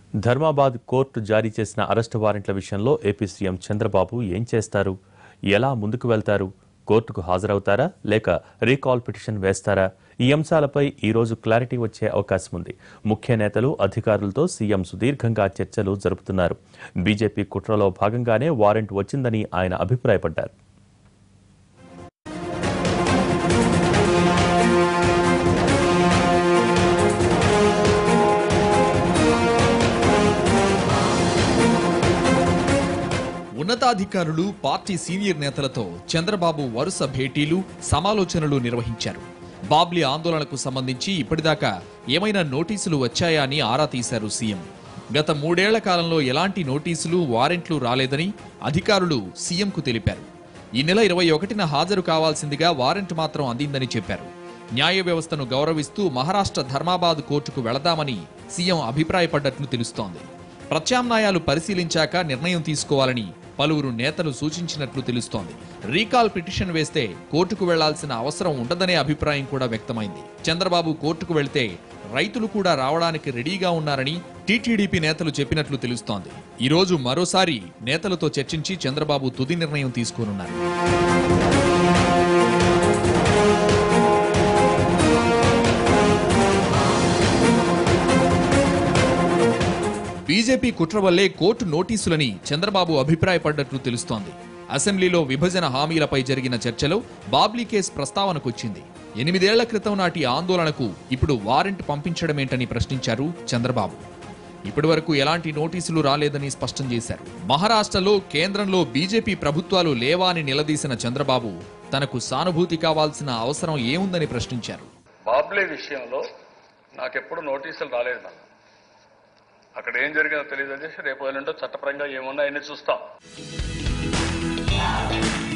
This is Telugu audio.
ధర్మాబాద్ కోర్టు జారీ చేసిన అరెస్టు వారెంట్ల విషయంలో ఏపీ సీఎం చంద్రబాబు ఏం చేస్తారు ఎలా ముందుకు వెళ్తారు కోర్టుకు హాజరవుతారా లేక రీకాల్ పిటిషన్ వేస్తారా ఈ అంశాలపై ఈ రోజు క్లారిటీ వచ్చే అవకాశం ఉంది ముఖ్య నేతలు అధికారులతో సీఎం సుదీర్ఘంగా చర్చలు జరుపుతున్నారు బీజేపీ కుట్రలో భాగంగానే వారెంట్ వచ్చిందని ఆయన అభిప్రాయపడ్డారు ఉన్నతాధికారులు పార్టీ సీనియర్ నేతలతో చంద్రబాబు వరుస భేటీలు సమాలోచనలు నిర్వహించారు బాబ్లీ ఆందోళనకు సంబంధించి ఇప్పటిదాకా ఏమైనా నోటీసులు వచ్చాయా అని ఆరా తీశారు సీఎం గత మూడేళ్ల కాలంలో ఎలాంటి నోటీసులు వారెంట్లు రాలేదని అధికారులు సీఎంకు తెలిపారు ఈ నెల ఇరవై ఒకటిన హాజరు కావాల్సిందిగా వారెంట్ మాత్రం అందిందని చెప్పారు న్యాయ వ్యవస్థను గౌరవిస్తూ మహారాష్ట్ర ధర్మాబాద్ కోర్టుకు వెళదామని సీఎం అభిప్రాయపడ్డట్లు తెలుస్తోంది ప్రత్యామ్నాయాలు పరిశీలించాక నిర్ణయం తీసుకోవాలని పలువురు నేతలు సూచించినట్లు తెలుస్తోంది రీకాల్ పిటిషన్ వేస్తే కోర్టుకు వెళ్లాల్సిన అవసరం ఉండదనే అభిప్రాయం కూడా వ్యక్తమైంది చంద్రబాబు కోర్టుకు వెళ్తే రైతులు కూడా రావడానికి రెడీగా ఉన్నారని టీటీడీపీ నేతలు చెప్పినట్లు తెలుస్తోంది ఈ రోజు మరోసారి నేతలతో చర్చించి చంద్రబాబు తుది నిర్ణయం తీసుకోనున్నారు బీజేపీ కుట్ర వల్లే కోర్టు నోటీసులని చంద్రబాబు అభిప్రాయపడ్డట్లు తెలుస్తోంది అసెంబ్లీలో విభజన హామీలపై జరిగిన చర్చలో బాబ్లీ కేసు ప్రస్తావనకొచ్చింది ఎనిమిదేళ్ల క్రితం నాటి ఆందోళనకు ఇప్పుడు వారెంట్ పంపించడమేంటని ప్రశ్నించారు చంద్రబాబు ఇప్పటివరకు ఎలాంటి నోటీసులు రాలేదని స్పష్టం చేశారు మహారాష్ట్రలో కేంద్రంలో బీజేపీ ప్రభుత్వాలు లేవా అని నిలదీసిన చంద్రబాబు తనకు సానుభూతి కావాల్సిన అవసరం ఏముందని ప్రశ్నించారు బాబ్లే విషయంలో నాకెప్పుడు నోటీసులు రాలేదు నాకు అక్కడ ఏం జరిగిందో తెలియదు అధ్యక్ష రేపు ఎల్లుంటో చట్టపరంగా ఏమున్నా అన్ని చూస్తాం